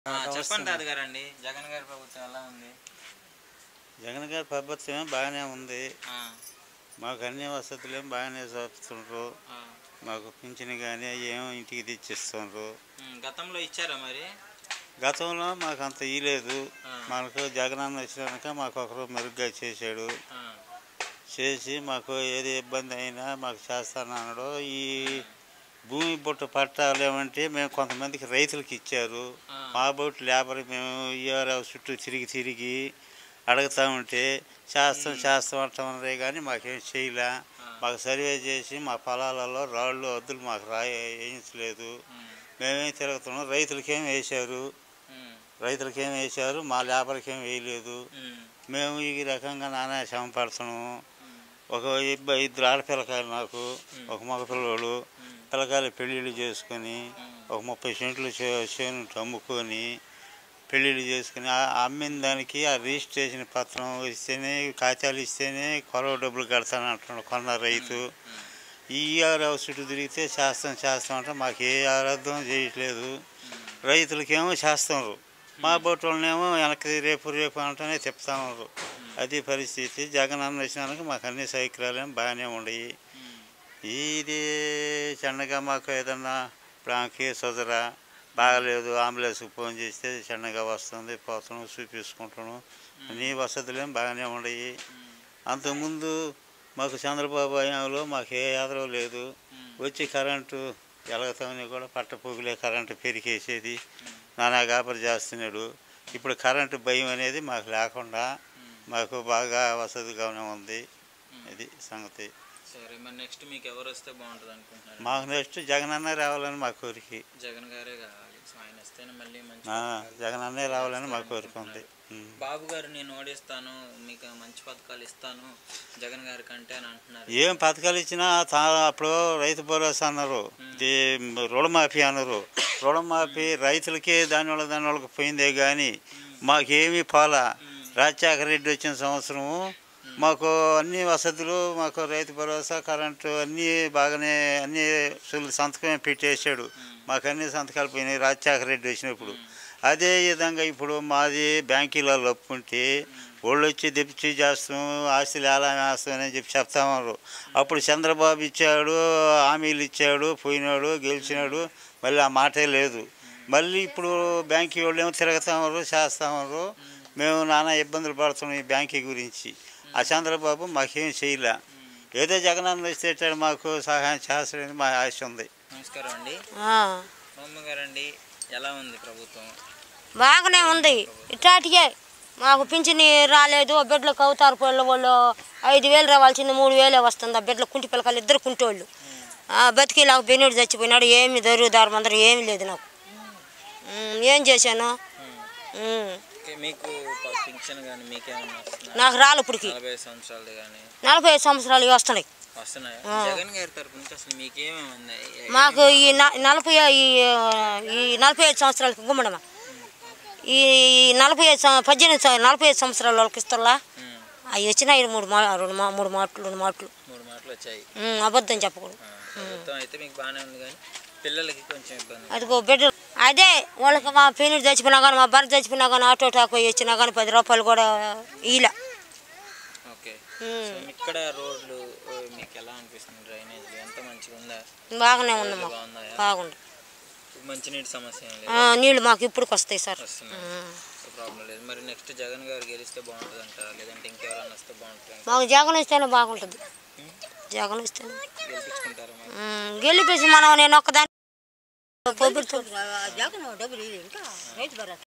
ఆ, చెప్పండి రాదు గారండి జగన్ గారి ప్రభుత్వం ఎలా ఉంది జగన్ గారి ప్రభుత్వం బాగానే ఉంది ఆ, మాకు అన్ని వసతులు ఏం బాగానే చూపుతుండ్రు ఆ. మాకు పింఛన్ కానీ ఏం ఇంటికి తెచ్చిస్తుండ్రు ఉమ్, గతంలో ఇచ్చారా మరి గతంలో మాకు అంత ఇయలేదు ఆ. మనకు జగనన్న వచ్చినాక మాకు ఒకరు మెరుగ్గా చేశాడు ఆ, చేసి మాకు ఏది ఇబ్బంది అయినా మాకు చేస్తానన్నాడు ఈ భూమి బుట్ట పట్టాలు ఏమంటే మేము కొంతమందికి రైతులకి ఇచ్చారు ఆ. మా బొట్టు లేబర్ మేము ఇయర్ చుట్టూ తిరిగి తిరిగి అడుగుతా ఉంటే చేస్తాం చేస్తాం అంటామన్నారే కానీ మాకేం చేయలే మాకు సర్వే చేసి మా పొలాలలో రాళ్ళు వద్దులు మాకు రా వేయించలేదు ఉమ్, మేమేం తిరుగుతున్నాం రైతులకేం వేశారు ఉమ్, రైతులకేం వేశారు మా లేబర్కి ఏం వేయలేదు ఉమ్, మేము ఈ రకంగా నానా శ్రమ పడుతున్నాము ఉమ్, ఒక ఇబ్బ ఇద్దరు ఆడపిల్లకాయలు నాకు ఒక మగ పిల్లోడు ఉమ్, పిల్లకాయలు పెళ్ళిళ్ళు చేసుకొని ఒక ముప్పై సెంట్లు చే- చేను అమ్ముకొని పెళ్ళిళ్ళు చేసుకుని ఆ అమ్మిన దానికి ఆ రిజిస్ట్రేషన్ పత్రం ఇస్తేనే కాగితాలు ఇస్తేనే కొరవ డబ్బులు కడతాను అంటున్నాడు కొన్న రైతు ఈ ఆరు చుట్టూ తిరిగితే చేస్తాం చేస్తాం అంటే మాకు ఏ అర్థం చేయట్లేదు రైతులకేమో చేస్తున్నారు మా బొట్టోళ్ళనేమో వెనక్కి రేపు రేపు అంటేనే చెప్తాన్నారు అది పరిస్థితి జగన్ అన్న వచ్చినాక మాకు అన్ని సౌకర్యాలు బాగానే ఉండయి ఉమ్, ఇది చిన్నగా మాకు ఏదన్నా ప్రాంకి సొదరా బాగలేదు అంబులెన్స్కి ఫోన్ చేస్తే చిన్నగా వస్తుంది పోతున్నాం చూపించుకుంటున్నాం అన్ని వసతులేం బాగానే ఉన్నాయి అంతకుముందు మాకు చంద్రబాబు హయాంలో మాకు ఏ ఆదరవు లేదు వచ్చి కరెంటు ఎలగతామని కూడా పట్ట పొగులే కరెంటు పెరిగేసేది నానా గాబరి చేస్తున్నాడు ఇప్పుడు కరెంటు భయం అనేది మాకు లేకుండా మాకు బాగా వసతిగానే ఉంది ఇది సంగతి సరే మరి నెక్స్ట్ మీకు ఎవరు వస్తే బాగుంటుంది అనుకుంటున్నారు మాకు నెక్స్ట్ జగనన్న రావాలని మా కోరిక జగన్ గారే కావాలి సో ఆయన వస్తేనే మళ్ళీ మంచి ఆ, జగనన్నే రావాలని మా కోరిక ఉంది ఉం. బాబు గారు నేను ఓడిస్తాను మీకు మంచి పథకాలు ఇస్తాను జగన్ గారి కంటే అని అంటున్నారు ఏం పథకాలు ఇచ్చినా తా అప్పుడు రైతు భరోసా అన్నారు ఇది రుణమాఫీ అన్నారు రుణమాఫీ రైతులకి దానివల్ల దానివల్లకి పోయిందే కానీ మాకేమీ పోలా రాజశేఖర రెడ్డి వచ్చిన సంవత్సరము మాకు అన్ని వసతులు మాకు రైతు భరోసా కరెంటు అన్నీ బాగానే అన్ని సులు సంతకమే పెట్టేశాడు మాకు అన్ని సంతకాలు పోయినాయి రాజశేఖర రెడ్డి వచ్చినప్పుడు అదే విధంగా ఇప్పుడు మాది బ్యాంకీలలో ఒప్పుకుంటే వాళ్ళు వచ్చి తెప్పించి చేస్తాం ఆస్తులు ఎలా వేస్తామని చెప్పి చెప్తామన్నారు అప్పుడు చంద్రబాబు ఇచ్చాడు హామీలు ఇచ్చాడు పోయినాడు గెలిచినాడు మళ్ళీ ఆ మాటే లేదు మళ్ళీ ఇప్పుడు బ్యాంకీ వాళ్ళు ఏమో తిరుగుతామన్నారు చేస్తామన్నారు మేము నానా ఇబ్బందులు పడుతున్నాం ఈ బ్యాంకీ గురించి ఆ చంద్రబాబు మాకేం చేయలే ఏదో జగనన్న వస్తే మాకు సహాయం చేస్తాడని మా ఆశ ఉంది నమస్కారం అండి ఆ, అమ్మ గారండి ఎలా ఉంది ప్రభుత్వం బాగానే ఉంది ఇట్లాంటికే మాకు పింఛని రాలేదు ఆ బిడ్డలకు అవుతారు పిల్ల వాళ్ళు ఐదు వేలు రావాల్సింది మూడు వేలే వస్తుంది ఆ బిడ్డలు కుంటి పిల్లకాయలు ఇద్దరు కుంటోళ్ళు ఆ, బతికి నాకు బెన్నుడు చచ్చిపోయినాడు ఏమి దొరుకుదారు మందరం ఏమి లేదు నాకు ఉమ్, ఏం చేశాను ఉమ్, ఓకే, మీకు ప- పింఛన్ కానీ మీకేమన్నా వస్తుందా నాకు రాలు ఇప్పటికి నలభై ఐదు సంవత్సరాలు కానీ నలభై ఐదు సంవత్సరాలు వస్తున్నాయి వస్తున్నాయి జగన్ గారి తరపు నుంచి అసలు మీకేమేమి ఉన్నాయి మాకు ఈ న- నలభై ఈ ఈ నలభై ఐదు సంవత్సరాలకి గుమ్మడమా ఈ నలభై ఐదు సం- పద్దెనిమిది సం- నలభై ఐదు సంవత్సరాల వాళ్ళకి ఇస్తారా ఉమ్, అవి వచ్చినాయి మూడు మా రెండు మా మూడు మాటలు రెండు మాటలు మూడు మాటలు వచ్చాయి ఉమ్, అబద్ధం చెప్పకూడదు ఆ, ప్రభుత్వం అయితే మీకు బాగానే ఉంది కానీ పిల్లలకి కొంచెం ఇబ్బంది అదిగో బిడ్డ అదే వాళ్ళకి మా పెనుడు చచ్చిపోయినా కానీ మా భర్త చచ్చిపోయినా కానీ ఆటో టాక్ పోయి వచ్చినా కానీ పది రూపాయలు కూడా ఇలా ఓకే సో ఇక్కడ రోడ్లు ఓ, మీకు ఎలా అనిపిస్తుంది డ్రైనేజ్ ఎంత మంచిగా ఉందా బాగానే ఉంది మాకు బాగున్నాయా బాగుంది మంచినీటి సమస్య ఏం లేదు ఆ, నీళ్ళు మాకు ఇప్పుడు వస్తాయి సార్ వస్తున్నాయి ఉమ్. సో ప్రాబ్లం లేదు మరి నెక్స్ట్ జగన్ గారు గెలిస్తే బాగుంటుంది అంటారా లేదంటే ఇంకెవరైనా వస్తే బాగుంటుంది అంటారా? మాకు జగన్ ఇస్తేనే బాగుంటుంది జగన్ ఇస్తేనే గెలిపించుకుంటారా మరి ఉమ్, గెలిపేసి మనం నేను ఒక్కదాన్ని పొగుడుతూ